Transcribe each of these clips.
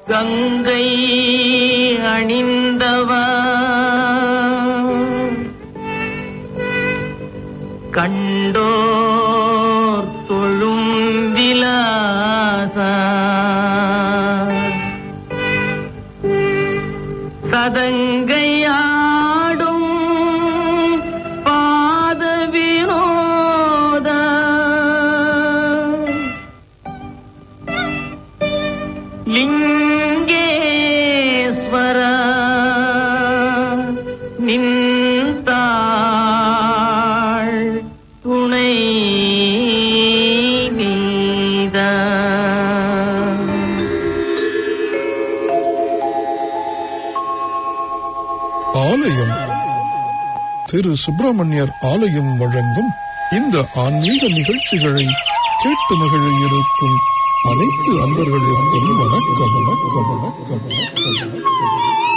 கங்கை அணிந்தவா கண்டோர் தொழும் விலாசா சதங்கையாடும் பாத வினோத லிங்கேஸ்வர நின்றாள் துணை நீதா ஆலயம் திரு சுப்பிரமணியர் ஆலயம் வழங்கும் இந்த ஆன்மீக நிகழ்ச்சிகளை கேட்டு மகிழ இருக்கும் அனைத்து அன்பர்களுக்கும் வணக்கம் வணக்கம் வணக்கம் வணக்கம் வணக்கம்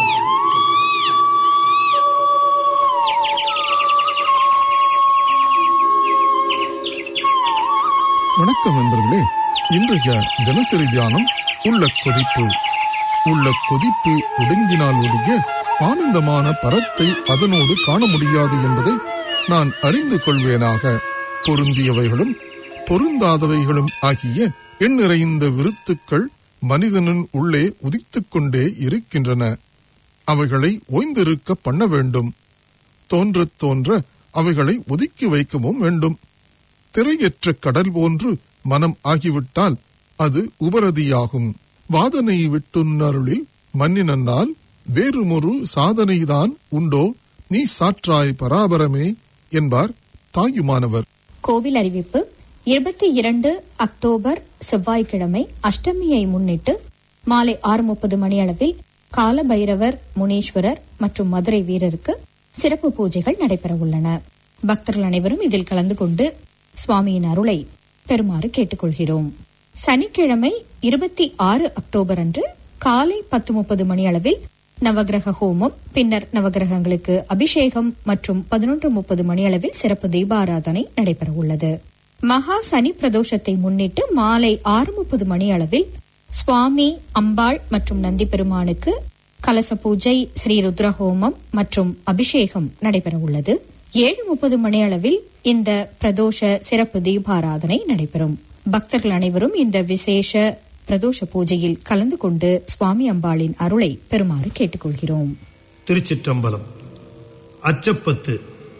வணக்கம் நண்பர்களே இன்றைய தினசரி தியானம் உள்ள கொதிப்பு உள்ள கொதிப்பு ஒடுங்கினால் ஒழிய ஆனந்தமான பரத்தை அதனோடு காண முடியாது என்பதை நான் அறிந்து கொள்வேனாக பொருந்தியவைகளும் பொருந்தாதவைகளும் ஆகிய எண் நிறைந்த விருத்துக்கள் மனிதனின் உள்ளே உதித்துக் கொண்டே இருக்கின்றன அவைகளை ஓய்ந்திருக்க பண்ண வேண்டும் தோன்றத் தோன்ற அவைகளை ஒதுக்கி வைக்கவும் வேண்டும் திரையற்ற கடல் போன்று மனம் ஆகிவிட்டால் அது உபரதியாகும் வாதனை விட்டுன்னருளில் மன்னினந்தால் வேறுமொரு சாதனைதான் உண்டோ நீ சாற்றாய் பராபரமே என்பார் தாயுமானவர் கோவில் அறிவிப்பு இருபத்தி இரண்டு அக்டோபர் செவ்வாய்க்கிழமை அஷ்டமியை முன்னிட்டு மாலை ஆறு முப்பது மணியளவில் கால பைரவர் முனீஸ்வரர் மற்றும் மதுரை வீரருக்கு சிறப்பு பூஜைகள் நடைபெற உள்ளன பக்தர்கள் அனைவரும் இதில் கலந்து கொண்டு சுவாமியின் அருளை பெறுமாறு கேட்டுக்கொள்கிறோம் சனிக்கிழமை இருபத்தி ஆறு அக்டோபர் அன்று காலை பத்து முப்பது மணி அளவில் நவகிரக ஹோமம் பின்னர் நவகிரகங்களுக்கு அபிஷேகம் மற்றும் பதினொன்று முப்பது மணி அளவில் சிறப்பு தீபாராதனை நடைபெற உள்ளது மகா சனி பிரதோஷத்தை முன்னிட்டு மாலை ஆறு முப்பது மணி அளவில் சுவாமி அம்பாள் மற்றும் நந்தி பெருமானுக்கு கலச பூஜை ஸ்ரீ ருத்ர ஹோமம் மற்றும் அபிஷேகம் நடைபெற உள்ளது ஏழு முப்பது மணி அளவில் இந்த பிரதோஷ சிறப்பு தீபாராதனை நடைபெறும் பக்தர்கள் அனைவரும் இந்த விசேஷ பிரதோஷ பூஜையில் கலந்து கொண்டு சுவாமி அம்பாளின் அருளை பெறுமாறு கேட்டுக்கொள்கிறோம் திருச்சிற்றம்பலம் அச்சப்பத்து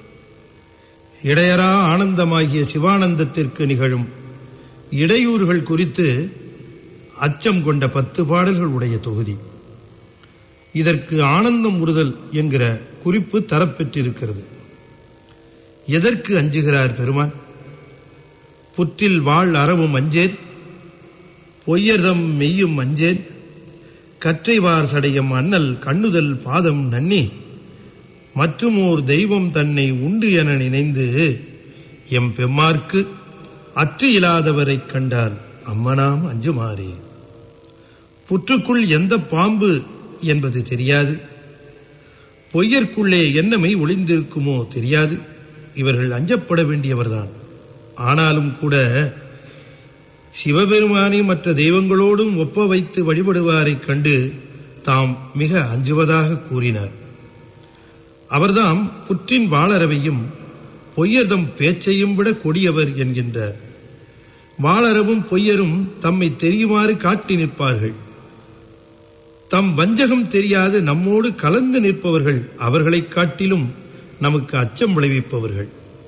இடையரா ஆனந்தமாகிய சிவானந்தத்திற்கு நிகழும் இடையூறுகள் குறித்து அச்சம் கொண்ட பத்து பாடல்கள் உடைய தொகுதி இதற்கு ஆனந்தம் உறுதல் என்கிற குறிப்பு தரப்பெற்றிருக்கிறது எதற்கு அஞ்சுகிறார் பெருமான் புற்றில் வாழ் அறவும் அஞ்சேன் பொய்யர்தம் மெய்யும் அஞ்சேன் கற்றைவார் சடையம் அண்ணல் கண்ணுதல் பாதம் நன்னி மற்றுமோர் தெய்வம் தன்னை உண்டு என நினைந்து எம் பெம்மார்க்கு அற்று இல்லாதவரைக் கண்டால் அம்மனாம் அஞ்சுமாறே புற்றுக்குள் எந்த பாம்பு என்பது தெரியாது பொய்யர்க்குள்ளே என்னமை ஒளிந்திருக்குமோ தெரியாது இவர்கள் அஞ்சப்பட வேண்டியவர்தான் ஆனாலும் கூட சிவபெருமானை மற்ற தெய்வங்களோடும் ஒப்ப வைத்து வழிபடுவாரைக் கண்டு தாம் மிக அஞ்சுவதாக கூறினார் அவர்தாம் புற்றின் வாளரவையும் பொய்யர்தம் பேச்சையும் விட கொடியவர் என்கின்றார் வாளரவும் பொய்யரும் தம்மை தெரியுமாறு காட்டி நிற்பார்கள் தம் வஞ்சகம் தெரியாது நம்மோடு கலந்து நிற்பவர்கள் அவர்களைக் காட்டிலும் நமக்கு அச்சம் விளைவிப்பவர்கள்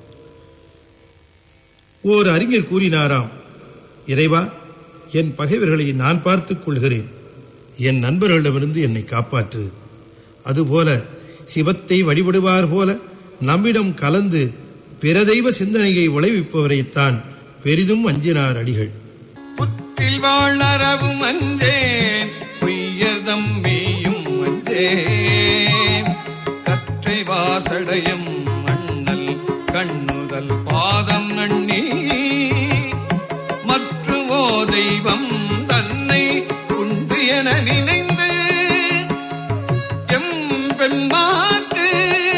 ஓர் அறிஞர் கூறினாராம் இறைவா என் பகைவர்களை நான் பார்த்துக் கொள்கிறேன் என் நண்பர்களிடமிருந்து என்னை காப்பாற்று அதுபோல சிவத்தை வழிபடுவார் போல நம்மிடம் கலந்து பிற தெய்வ சிந்தனையை விளைவிப்பவரைத்தான் பெரிதும் அஞ்சினார் அடிகள் புற்றில் வாழறவும் அஞ்சேன் பொய்யதம் மேயும் அஞ்சேன் கற்றை வாசடையும் மண்ணல் கண்ணுதல் பாதம் நண்ணி மற்றுமோ தெய்வம் தன்னை உண்டு என நினைந்து எம் பெண்மாட்டு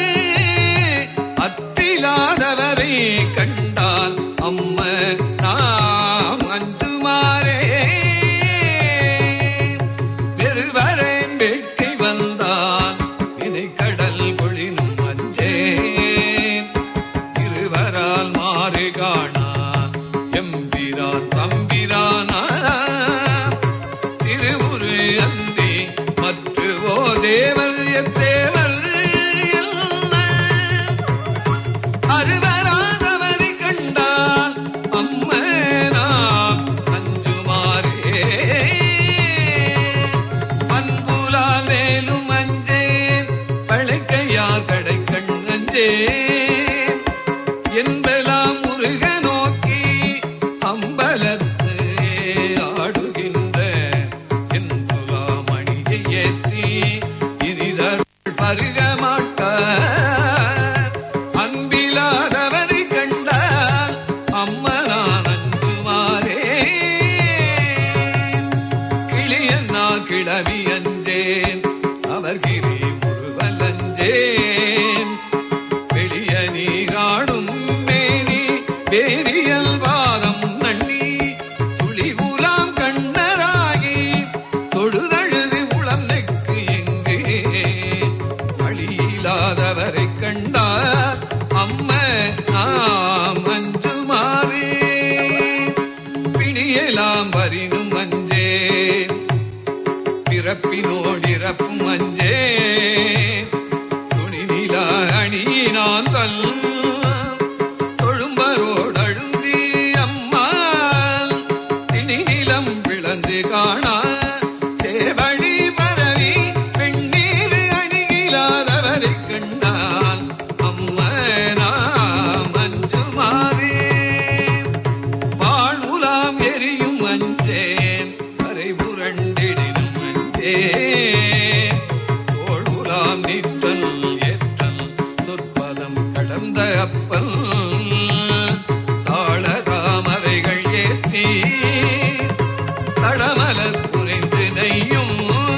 அத்திலாதவரை கண்டால் அம்ம நாம் அஞ்சுமாறே கருவரேன் வேட்கை வந்தான் வினை கடல் கொழினும் அஞ்சேன் இருவரால் மாறு காணா எம்பிரான் தம்பிரானா திருவுரு அந்தி மற்றுவோ தேவர் எத்தேவர் அருவராதவரை கண்டால் அம்மனாம் அஞ்சுமாறே பண்புலால் மேலும் அஞ்சேன் பழைக்கையார் கடை கண் அஞ்சேன் என்பெல்லாம் முருக நோக்கி அம்பலத்து ஆடுகின்ற என் புலாமணியை ஏற்றி இனிதருள் பருக மாட்டார் அன்பிலாதவரை கண்டால் அம்மனான் அன்புமாறே கிளியன்னா கிளவி அஞ்சேன் அவர் கிரி முருவல் அஞ்சேன் வெளிய நீராடும் மேனி வேரியல் வாரம் நன்னி துளி உலாம் கண்ணராகி தொழுதழுது உளம் நெக்கு எங்கே வழியில்லாதவரை கண்டார் அம்ம நாம் அஞ்சுமாவே பிணியலாம் வரினும் அஞ்சேன் பிறப்பினோடிறப்பும் அஞ்சே துணி நிலா அணியினான் தல் தொழும்பரோடழுந்தி அம்மாள் திணி நிலம் பிளந்து காணா சேவழி பரவி பெண்ணீர் அணியிலாதவரை கண்டால் அம்மனாம் அஞ்சுமாவே வாழுலாம் எரியும் அஞ்சேன் கரை புரண்டிடினும் அஞ்சேன் தோழுலாம் நிற்றல் ஏற்றல் சொற்பதம் கடந்த அப்பல் தாள தாமரைகள் ஏற்றி தடமலர் புரிந்து நெய்யும்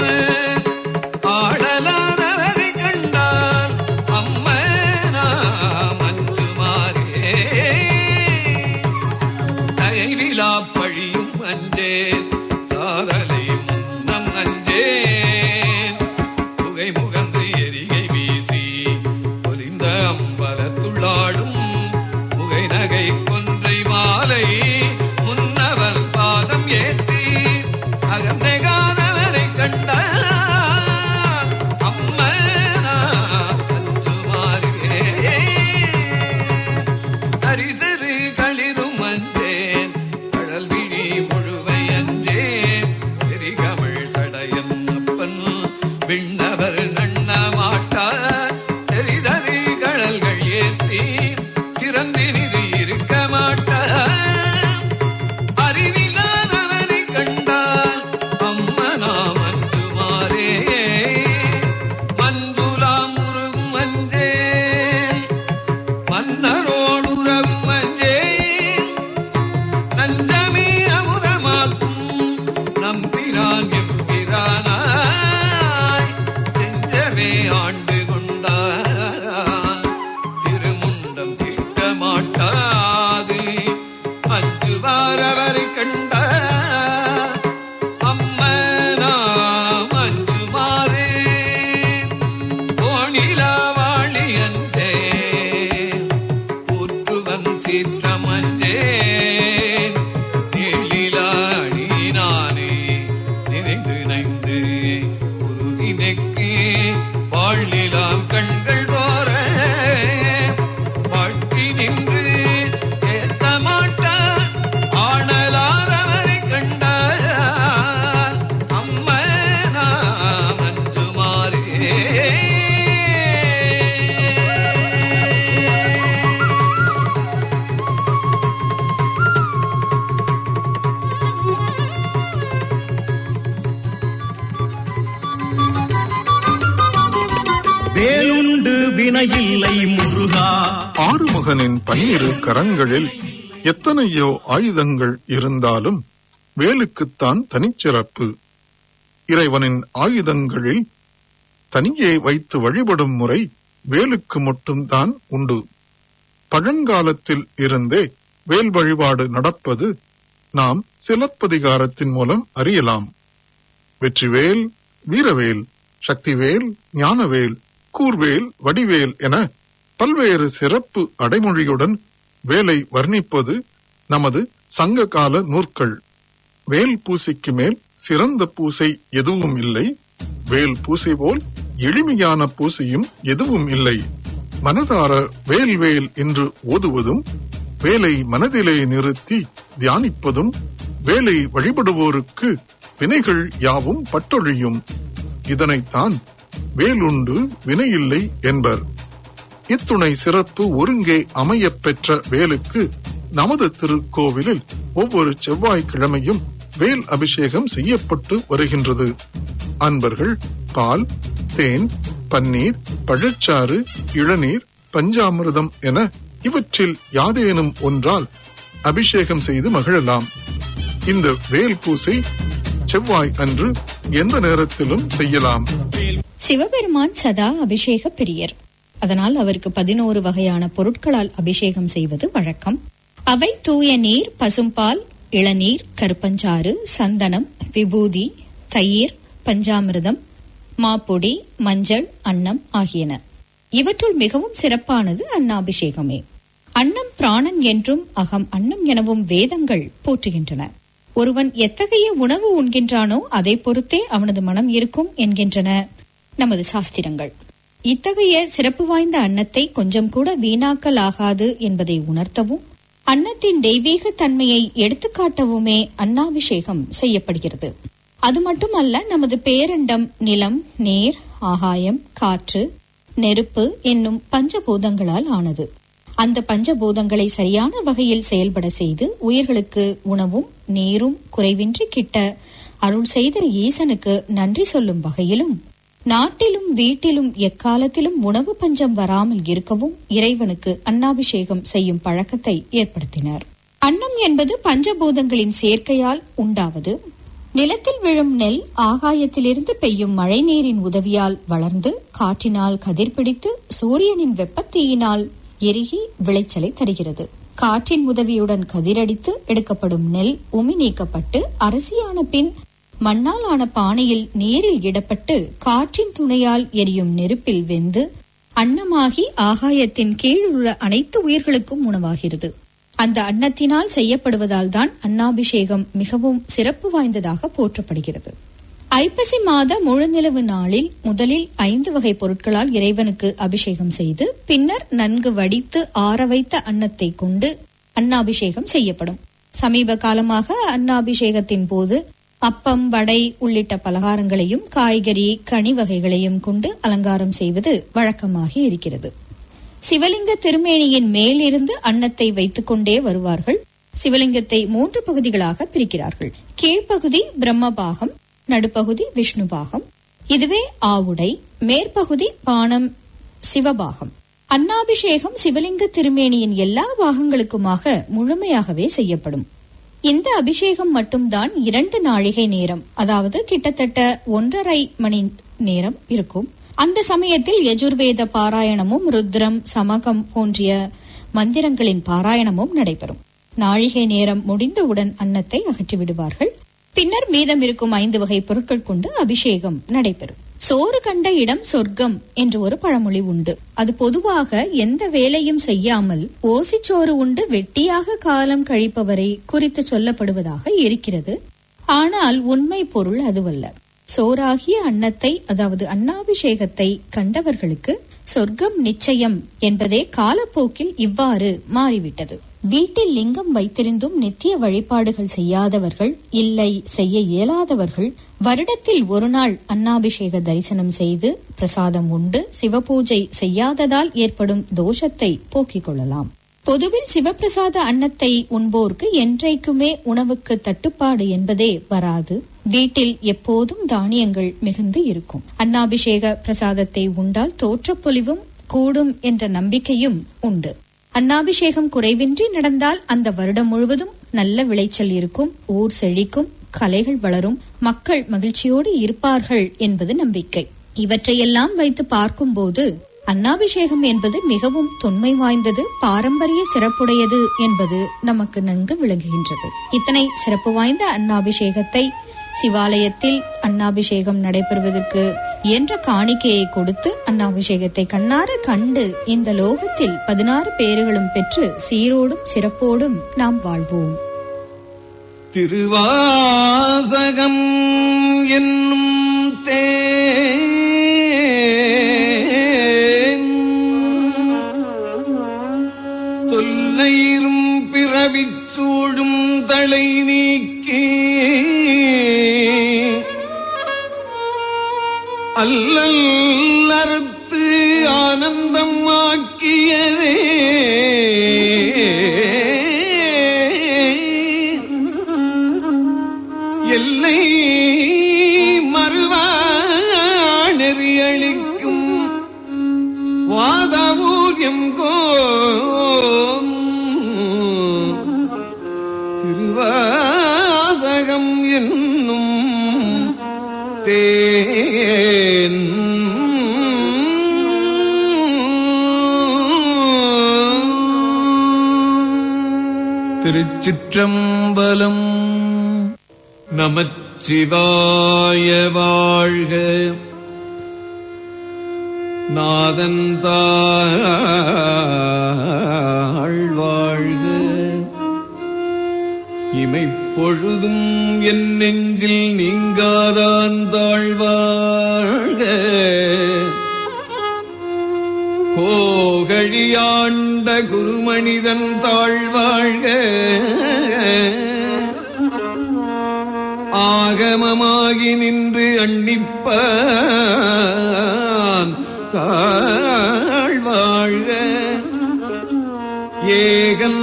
ஆடலானவரை கண்டால் அம்மனா மஞ்சுமாரே தயவிலா பழியும் அஞ்சேன் சாரலை முன்னம் அஞ்சேன் புகை முகந்து எரிகை வீசி பொலிந்த அம்பலத்துள்ளாடும் முகை நகை கொன்றை மாலை முன்னவர் பாதம் ஏற்றி அகந்தகானவரை கண்டார் அம்மனா அஞ்சுமாறே அரிசரு களிரும் அஞ்சேன் கடல் விழி முழுவை அஞ்சேன் செரிகமிழ் சடையன் அப்பன் விண்ணவர் நண்ண மாட்டார் செறிதறி கடல்கள் ஏற்றி சிறந்தினிது இருக்க மாட்டார் அறிவில்லாதவனை கண்டால் அம்மனா மஞ்சுமாரே மஞ்சுலாம் முருகும் அஞ்சேன் மன்னரோடுறவும் அஞ்சேன் நஞ்சமே அமுதமாக்கும் நம்பிரான் எம்பிரானாய் செஞ்சமே ஆண்டு கொண்டார் திருமுண்டம் தீட்ட மாட்டாது அஞ்சு வாரவரை கண்ட அம்மனா மஞ்சு மாறே கோணிலா வாழி அஞ்சே ஊற்றுவன் சீற்றமஞ்சே நீளிலாடினானே நினைந்து நைந்து உருகினைக்கு வாழ்நிலாம் கண்கள் தோற வாழ்த்தி நின்று ஏத்த மாட்டார் ஆனலாரவரை கண்டார் அம்மனா மஞ்சுமாரே வேலுண்டு வினையில்லை முருகா ஆறுமுகனின் பன்னிரு கரங்களில் எத்தனையோ ஆயுதங்கள் இருந்தாலும் வேலுக்குத்தான் தனிச்சிறப்பு இறைவனின் ஆயுதங்களில் தனியே வைத்து வழிபடும் முறை வேலுக்கு மட்டும்தான் உண்டு பழங்காலத்தில் இருந்தே வேல் வழிபாடு நடப்பது நாம் சிலப்பதிகாரத்தின் மூலம் அறியலாம் வெற்றிவேல் வீரவேல் சக்திவேல் ஞானவேல் கூர்வேல் வடிவேல் என பல்வேறு சிறப்பு அடைமொழியுடன் வேலை வர்ணிப்பது நமது சங்ககால நூற்கள் வேல் பூசைக்கு மேல் சிறந்த பூசை எதுவும் இல்லை வேல் பூசை போல் எளிமையான பூசையும் எதுவும் இல்லை மனதார வேல் வேல் என்று ஓதுவதும் வேலை மனதிலே நிறுத்தி தியானிப்பதும் வேலை வழிபடுவோருக்கு வினைகள் யாவும் பட்டொழியும் இதனைத்தான் வேலுண்டு வினையில்லை என்பர் இத்துணை சிறப்பு ஒருங்கே அமையப் பெற்ற வேலுக்கு நமது திருக்கோவிலில் ஒவ்வொரு செவ்வாய்க்கிழமையும் வேல் அபிஷேகம் செய்யப்பட்டு வருகின்றது அன்பர்கள் பால் தேன் பன்னீர் பழச்சாறு இளநீர் பஞ்சாமிர்தம் என இவற்றில் யாதேனும் ஒன்றால் அபிஷேகம் செய்து மகிழலாம் இந்த வேல் பூசை செவ்வாய் அன்று எந்த நேரத்திலும் செய்யலாம் சிவபெருமான் சதா அபிஷேக பிரியர் அதனால் அவருக்கு பதினோரு வகையான பொருட்களால் அபிஷேகம் செய்வது வழக்கம் அவை தூய நீர் பசும்பால் இளநீர் கருப்பஞ்சாறு சந்தனம் விபூதி தயிர் பஞ்சாமிர்தம் மாப்பொடி மஞ்சள் அன்னம் ஆகியன இவற்றுள் மிகவும் சிறப்பானது அன்னாபிஷேகமே அன்னம் பிராணன் என்றும் அகம் அன்னம் எனவும் வேதங்கள் போற்றுகின்றன ஒருவன் எத்தகைய உணவு உண்கின்றானோ அதை பொறுத்தே அவனது மனம் இருக்கும் என்கின்றன நமது சாஸ்திரங்கள் இத்தகைய சிறப்பு வாய்ந்த அன்னத்தை கொஞ்சம் கூட வீணாக்கல் ஆகாது என்பதை உணர்த்தவும் அன்னத்தின் தெய்வீக தன்மையை எடுத்துக்காட்டவுமே அன்னாபிஷேகம் செய்யப்படுகிறது அது மட்டுமல்ல நமது பேரண்டம் நிலம் நீர் ஆகாயம் காற்று நெருப்பு என்னும் பஞ்சபூதங்களால் ஆனது அந்த பஞ்சபூதங்களை சரியான வகையில் செயல்பட செய்து உயிர்களுக்கு உணவும் நீரும் குறைவின்றி கிட்ட அருள் செய்த ஈசனுக்கு நன்றி சொல்லும் வகையிலும் நாட்டிலும் வீட்டிலும் எக்காலத்திலும் உணவு பஞ்சம் வராமல் இருக்கவும் இறைவனுக்கு அன்னாபிஷேகம் செய்யும் பழக்கத்தை ஏற்படுத்தினார் அன்னம் என்பது பஞ்சபூதங்களின் சேர்க்கையால் உண்டாவது நிலத்தில் விழும் நெல் ஆகாயத்திலிருந்து பெய்யும் மழை நீரின் உதவியால் வளர்ந்து காற்றினால் கதிர்பிடித்து சூரியனின் வெப்பத்தீயினால் எருகி விளைச்சலை தருகிறது காற்றின் உதவியுடன் கதிரடித்து எடுக்கப்படும் நெல் உமி நீக்கப்பட்டு அரசியான பின் மண்ணால் ஆன பானையில் நீரில் இடப்பட்டு காற்றின் துணையால் எரியும் நெருப்பில் வெந்து அன்னமாகி ஆகாயத்தின் கீழ் உள்ள அனைத்து உயிர்களுக்கும் உணவாகிறது அந்த அன்னத்தினால் செய்யப்படுவதால் தான் அன்னாபிஷேகம் மிகவும் சிறப்பு வாய்ந்ததாக போற்றப்படுகிறது ஐப்பசி மாத முழுநிலவு நாளில் முதலில் ஐந்து வகை பொருட்களால் இறைவனுக்கு அபிஷேகம் செய்து பின்னர் நன்கு வடித்து ஆற வைத்த அன்னத்தை கொண்டு அன்னாபிஷேகம் செய்யப்படும் சமீப காலமாக அன்னாபிஷேகத்தின் போது அப்பம் வடை உள்ளிட்ட பலகாரங்களையும் காய்கறி கனி வகைகளையும் கொண்டு அலங்காரம் செய்வது வழக்கமாகி இருக்கிறது சிவலிங்க திருமேனியின் மேலிருந்து அன்னத்தை வைத்துக் கொண்டே வருவார்கள் சிவலிங்கத்தை மூன்று பகுதிகளாக பிரிக்கிறார்கள் கீழ்ப்பகுதி பிரம்மபாகம் நடுப்பகுதி விஷ்ணு பாகம் இதுவே ஆவுடை மேற்பகுதி பானம் சிவபாகம் அன்னாபிஷேகம் சிவலிங்க திருமேனியின் எல்லா பாகங்களுக்குமாக முழுமையாகவே செய்யப்படும் இந்த அபிஷேகம் மட்டும்தான் இரண்டு நாழிகை நேரம் அதாவது கிட்டத்தட்ட ஒன்றரை மணி நேரம் இருக்கும் அந்த சமயத்தில் யஜுர்வேத பாராயணமும் ருத்ரம் சமகம் போன்றிய மந்திரங்களின் பாராயணமும் நடைபெறும் நாழிகை நேரம் முடிந்தவுடன் அன்னத்தை அகற்றிவிடுவார்கள் பின்னர் மீதம் இருக்கும் ஐந்து வகை பொருட்கள் கொண்டு அபிஷேகம் நடைபெறும் சோறு கண்ட இடம் சொர்க்கம் என்று ஒரு பழமொழி உண்டு அது பொதுவாக எந்த வேலையும் செய்யாமல் ஓசிச்சோறு உண்டு வெட்டியாக காலம் கழிப்பவரை குறித்து சொல்லப்படுவதாக இருக்கிறது ஆனால் உண்மை பொருள் அதுவல்ல சோறாகிய அன்னத்தை அதாவது அன்னாபிஷேகத்தை கண்டவர்களுக்கு சொர்க்கம் நிச்சயம் என்பதே காலப்போக்கில் இவ்வாறு மாறிவிட்டது வீட்டில் லிங்கம் வைத்திருந்தும் நித்திய வழிபாடுகள் செய்யாதவர்கள் இல்லை செய்ய இயலாதவர்கள் வருடத்தில் ஒரு நாள் அன்னாபிஷேக தரிசனம் செய்து பிரசாதம் உண்டு சிவபூஜை செய்யாததால் ஏற்படும் தோஷத்தை போக்கிக் கொள்ளலாம் பொதுவில் சிவப்பிரசாத அன்னத்தை உண்போர்க்கு என்றைக்குமே உணவுக்கு தட்டுப்பாடு என்பதே வராது வீட்டில் எப்போதும் தானியங்கள் மிகுந்து இருக்கும் அன்னாபிஷேக பிரசாதத்தை உண்டால் தோற்றப்பொலிவும் கூடும் என்ற நம்பிக்கையும் உண்டு அன்னாபிஷேகம் குறைவின்றி நடந்தால் அந்த வருடம் முழுவதும் நல்ல விளைச்சல் இருக்கும் ஊர் செழிக்கும் கலைகள் வளரும் மக்கள் மகிழ்ச்சியோடு இருப்பார்கள் என்பது நம்பிக்கை இவற்றையெல்லாம் வைத்து பார்க்கும்போது அன்னாபிஷேகம் என்பது மிகவும் தொன்மை வாய்ந்தது பாரம்பரிய சிறப்புடையது என்பது நமக்கு நன்கு விளங்குகின்றது இத்தனை சிறப்பு வாய்ந்த அன்னாபிஷேகத்தை சிவாலயத்தில் அன்னாபிஷேகம் நடைபெறுவதற்கு என்ற காணிக்கையை கொடுத்து அன்னாபிஷேகத்தை கண்ணார கண்டு இந்த லோகத்தில் பதினாறு பேறுகளும் பெற்று சீரோடும் சிறப்போடும் நாம் வாழ்வோம் திருவாசகம் என்னும் தேன் தொல்லையிரும் பிறவிச் சூழும் தலை நீக்கி அல்லல் அறுத்து ஆனந்தம் ஆக்கியதே எல்லை மறுவா நெறியளிக்கும் வாதவூரியம் கோம் திருவாசகம் என்னும் தேன் திருச்சிற்றம்பலம் நமச்சிவாய வாழ்க நாதந்தாள் வாழ்க இமைப்பொழுதும் என் நெஞ்சில் நீங்காதான் தாழ்வாழ்க கோகழியாண்ட குருமனிதன் தாழ்வாழ்க ஆகமமாகி நின்று அன்னிப்பான் தாழ்வாழ்க ஏகன்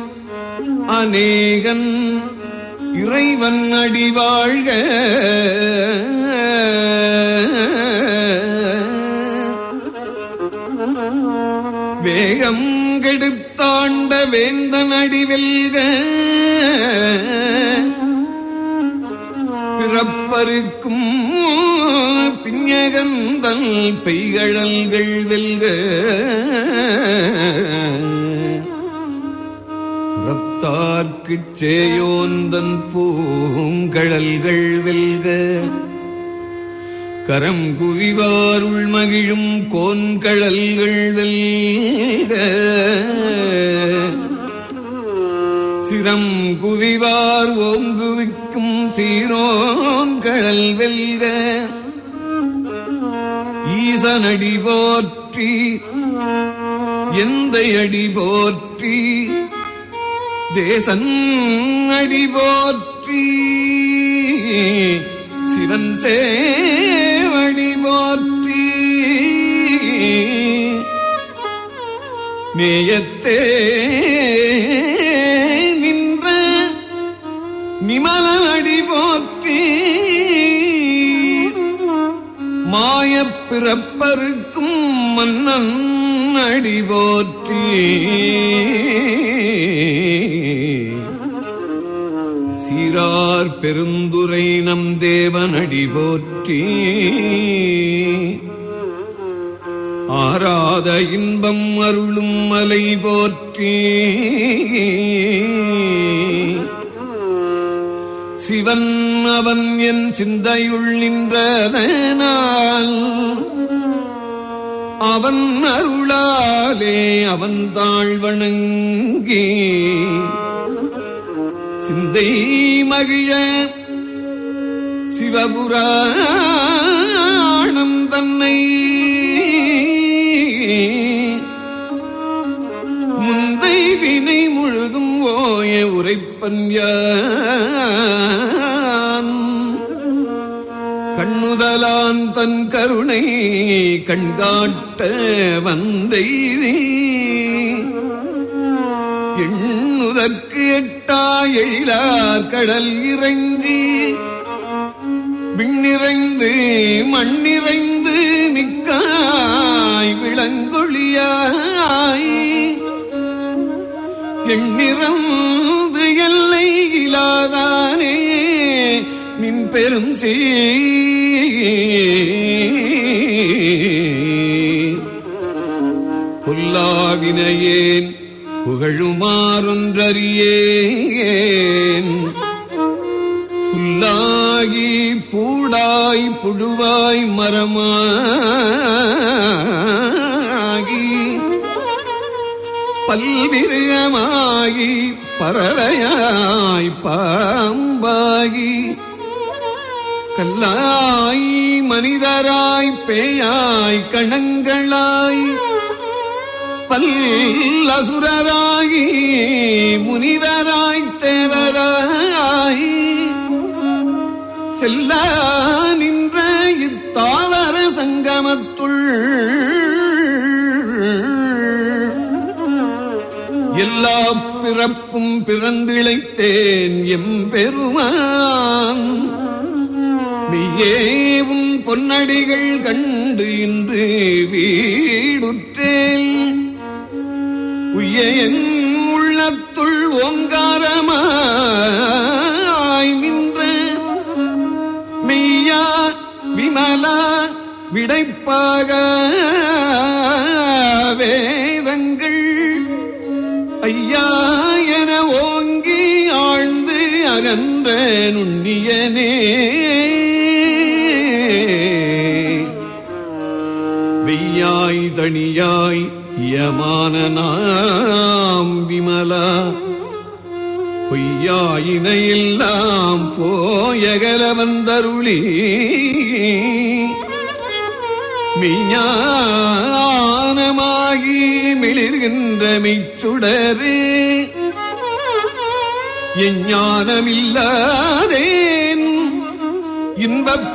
அநேகன் இறைவன் அடிவாழ்க வேகம் கெடுத்தாண்ட வேந்தன் அடிவெல்க பிறப்பருக்கும் பிஞகந்தல் பெய்கழல்கள் வெல்க புறத்தார்க்குச் சேயோந்தன் பூங்கழல்கள் வெல்க கரம் குவிவாருள் மகிழும் கோன்கழல்கள் வெல்க சிரம் குவிவார் ஓங்குவிக்கும் சீரோன்கழல் வெல்க ஈசனடி போற்றி எந்த அடி போற்றி தேசன் அடி போற்றி சிவன் சேவடி போற்றி நேயத்தே நின்ற நிமலடி போற்றி மாயப் பிறப்பருக்கும் மன்னன் அடி போற்றி சீரார் பெருந்துரை நம் தேவனடி போற்றி ஆராத இன்பம் அருளும் மலை போற்றி சிவன் அவன் என் சிந்தையுள் நின்றதனால் அவன் அருளாலே அவன் தாழ்வணங்கி சிந்தை மகிழ சிவபுராணம் தன்னை முந்தை வினை முழுதும் ஓய உரைப்பன் யான் கண்ணுதலான் தன் கருணை கண்காட்ட வந்தை எண்ணுதற்கு எட்டா எழிலார் கடல் இறைஞ்சி விண்ணிறைந்து மண்ணிறைந்து நிக்காய் விளங்கொழியாய் எண்ணிறந்து எல்லை இலாதானே நின் பெரும் சீ புல்லாவினையேன் புகழுமாறொன்றறியேன் புல்லாகி புழுவாய் மரமாகி பல்விருகமாகி பறவையாய் பாம்பாகி கல்லாய் மனிதராய் பேயாய் கணங்களாய் பல்லசுரராகி முனிவராய் தேவராய் செல்ல நின்ற இத்தாவர சங்கமத்துள் எல்லா பிறப்பும் பிறந்திழைத்தேன் எம்பெருமான் மெய்யே உன் பொன்னடிகள் கண்டு இன்று வீடுற்றேன் உய்ய என் உள்ளத்துள் ஓங்காரமாய் நின்ற மெய்யா விமலா விடைப்பாக வேதங்கள் ஐயா என ஓங்கி ஆழ்ந்து அகன்ற நுண்ணியனே வெய்யாய் தனியாய் யமான நாம் விமலா பொய்யாயினையெல்லாம் போயகல வந்தருளி மெய்ஞானமாகி மிளிர்கின்ற மெய்ச்சுடரே எஞ்ஞானமில்லாதேன் இன்பப்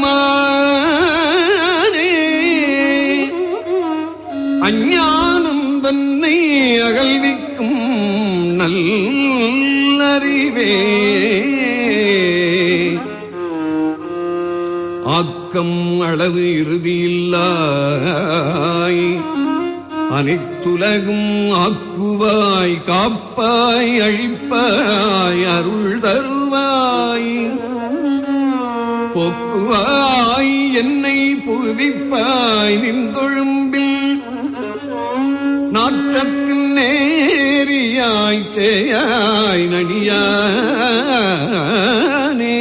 பெருமானே அஞ்ஞானம் தன்னை அகல்விக்கும் நல்லறிவே ஆக்கம் அளவு இறுதியில்லாய் அனைத்துலகும் ஆக்குவாய் காப்பாய் அழிப்பாய் அருள் தருவாய் போக்குவாய் என்னை புவிப்பாய் நின்றொழும்பில் நாற்றத்தின் நேரியாய் சேயாய் நடியானே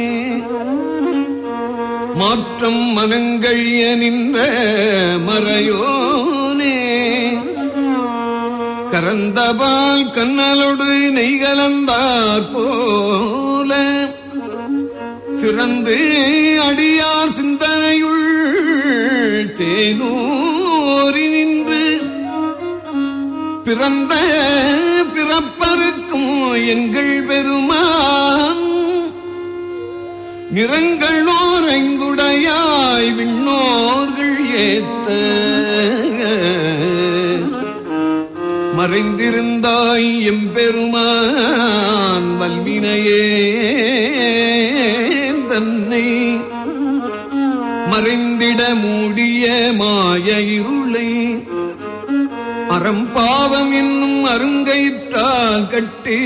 மாற்றம் மனங்கழிய நின்ற மறையோனே கரந்தபால் கண்ணலோடு நெய்கலந்தார் போல சிறந்து அடியார் சிந்தனையுள் தேனூறி நின்று பிறந்த பிறப்பருக்கும் எங்கள் பெருமான் நிறங்களோர் ஐங்குடையாய் விண்ணோர்கள் ஏத்த மறைந்திருந்தாய் எம்பெருமான் வல்வினையே தன்னை மறைந்திட மூடிய மாய இருளை அறம்பாவம் என்னும் அருங்கயிற்றால் கட்டி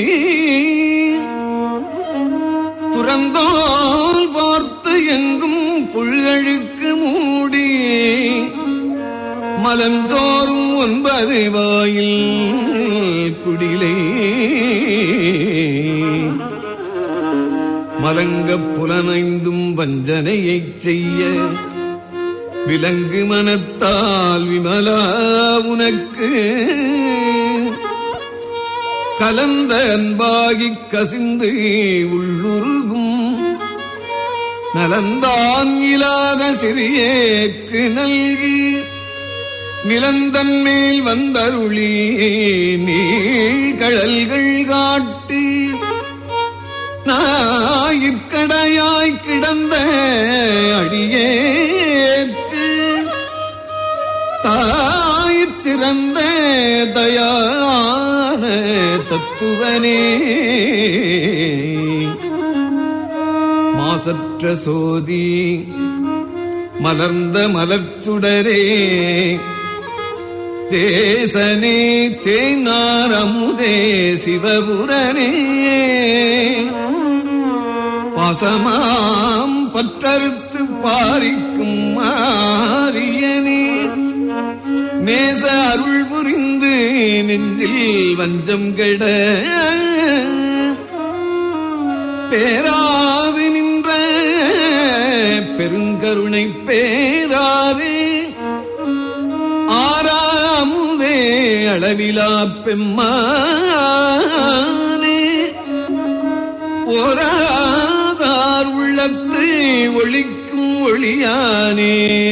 துறந்தோல் பார்த்து எங்கும் புழுகழுக்கு மூடி மலஞ்சோறும் ஒன்பது வாயில் குடிலை மலங்கப் புலனைந்தும் வஞ்சனையைச் செய்ய விலங்கு மனத்தால் விமலா உனக்கு கலந்த அன்பாகிக் கசிந்து உள்ளுருகும் நலந்தான் இல்லாத சிறியேக்கு நல்கி நிலந்தன் மேல் வந்தருளி நீழ்கழல்கள் காட்டி நாயிற்கடையாய் கிடந்த அடியேற்கு தாயிற் சிறந்த தயான தத்துவனே மாசற்ற சோதி மலர்ந்த மலர்ச்சுடரே தேசனே தேனார் அமுதே சிவபுரனே பாசமாம் பற்றறுத்து பாரிக்கும் மாரியனே நேச அருள் புரிந்து நெஞ்சில் வஞ்சம் கெட பேராது நின்ற கருணை பேராறு ஆறாமுதே அளவிலா பெம்மானே ஓராதார் உள்ளத்து ஒளிக்கும் ஒளியானே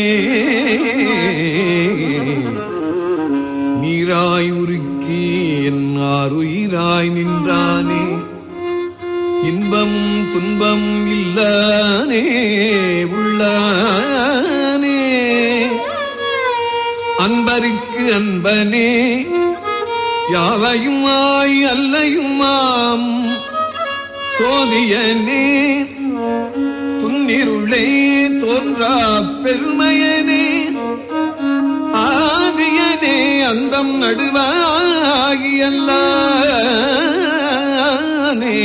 நீராய் உருக்கி என் ஆறுயிராய் நின்றானே இன்பமும் துன்பமும் இல்லானே உள்ளானே அன்பருக்கு அன்பனே யாவையுமாய் அல்லையுமாம் சோதியனே துன்னிருளே தோன்றா பெருமையனே ஆதியனே அந்தம் நடுவாகியல்லானே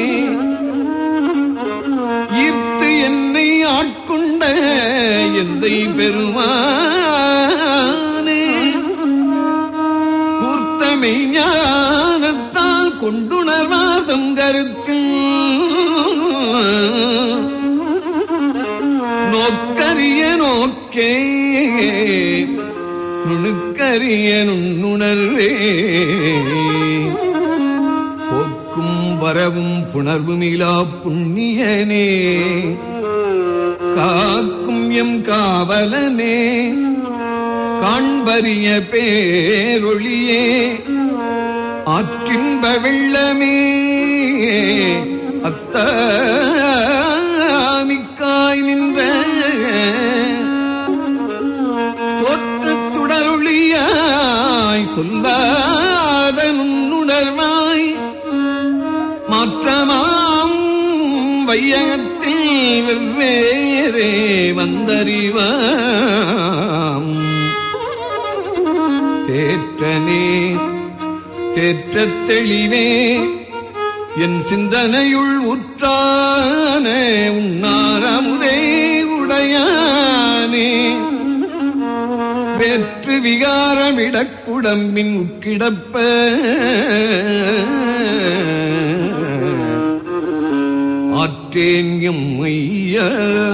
ஈர்த்து என்னை ஆட்கொண்ட எந்தை பெருமானே கூர்த்தமை ஞானத்தால் கொண்டுணர்வாதம் கருத்தில் நோக்கரிய நோக்கே நுணுக்கரிய நுண்ணுணர்வே போக்கும் வரவும் புணர்வுமிலா புண்ணியனே காக்கும் எம் காவலனே காண்பரிய பேரொளியே ஆற்றின்ப வெள்ளமே அத்தாமிக்காய் நின்ற தோற்றச் சுடரொளியாய் சொல்லாத நுண்ணுணர்வாய் மாற்றமாம் வையகத்தில் வெவ்வேறே வந்தறிவாம் தேற்றனே தேற்றத் தெளிவே என் சிந்தனையுள் உற்றான உன்னாரமுதே உடையானே பெற்று விகாரமிடக்குடம்பின் உட்கிடப்ப ஆற்றேன் எம் ஐயா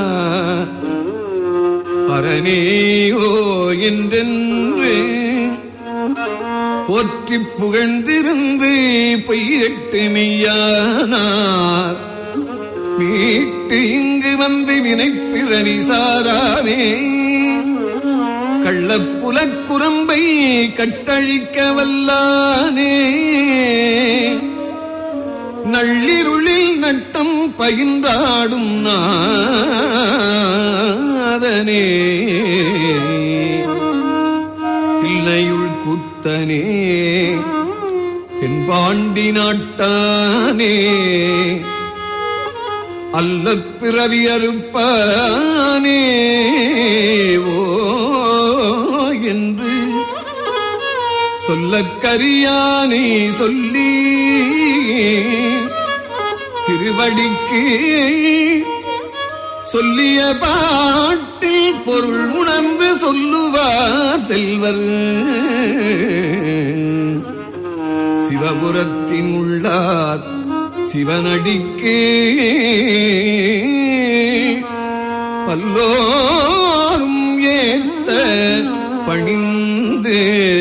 பரனேயோ என்றென்று போற்றி புகழ்ந்திருந்து பொய்யட்டு மெய்யானார் மீட்டு இங்கு வந்து வினைப்பிரணி சாரானே கள்ளப்புலக் குரம்பை கட்டழிக்க வல்லானே நள்ளிருளில் நட்டம் பயின்றாடும் நாதனே தில்லையுள் கூத்தனே தென்பாண்டி நாட்டானே அல்ல பிறவி அறுப்பானே ஓ என்று சொல்லக் கரியானே சொல்லி திருவடிக்கு சொல்லிய பாட்டில் பொருள் உணர்ந்து சொல்லுவார் செல்வர் சிவபுரத்தின் உள்ளார் சிவனடிக்கே பல்லோரும் ஏத்த பணிந்து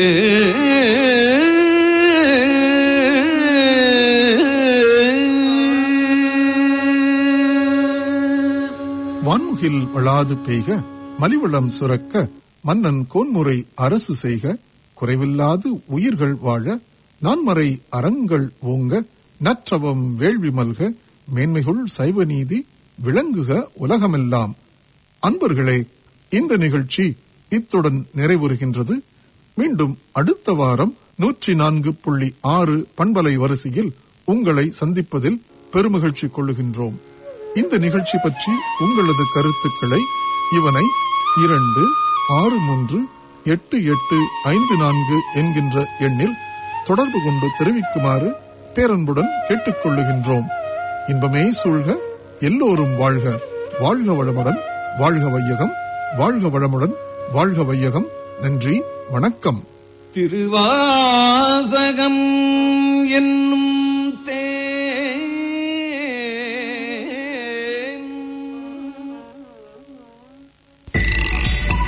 வான்முகில் வளாது பெய்க மலிவளம் சுரக்க மன்னன் கோன்முறை அரசு செய்க குறைவில்லாது உயிர்கள் வாழ நான்மறை அறங்கள் ஓங்க நற்றவம் வேள்வி மல்க மேன்மைகுள் சைவ நீதி விளங்குக உலகமெல்லாம் அன்பர்களே இந்த நிகழ்ச்சி இத்துடன் நிறைவுறுகின்றது மீண்டும் அடுத்த வாரம் நூற்றி நான்கு புள்ளி ஆறு பண்பலை வரிசையில் உங்களை சந்திப்பதில் பெருமகிழ்ச்சி கொள்ளுகின்றோம் இந்த நிகழ்ச்சி பற்றி உங்களது கருத்துக்களை இவனை இரண்டு ஆறு மூன்று எட்டு எட்டு ஐந்து நான்கு என்கின்ற எண்ணில் தொடர்பு கொண்டு தெரிவிக்குமாறு பேரன்புடன் கேட்டுக்கொள்ளுகின்றோம் இன்பமே சூழ்க எல்லோரும் வாழ்க வாழ்க வளமுடன் வாழ்க வையகம் வாழ்க வளமுடன் வாழ்க வையகம் நன்றி வணக்கம் திருவாசகம் என்னும்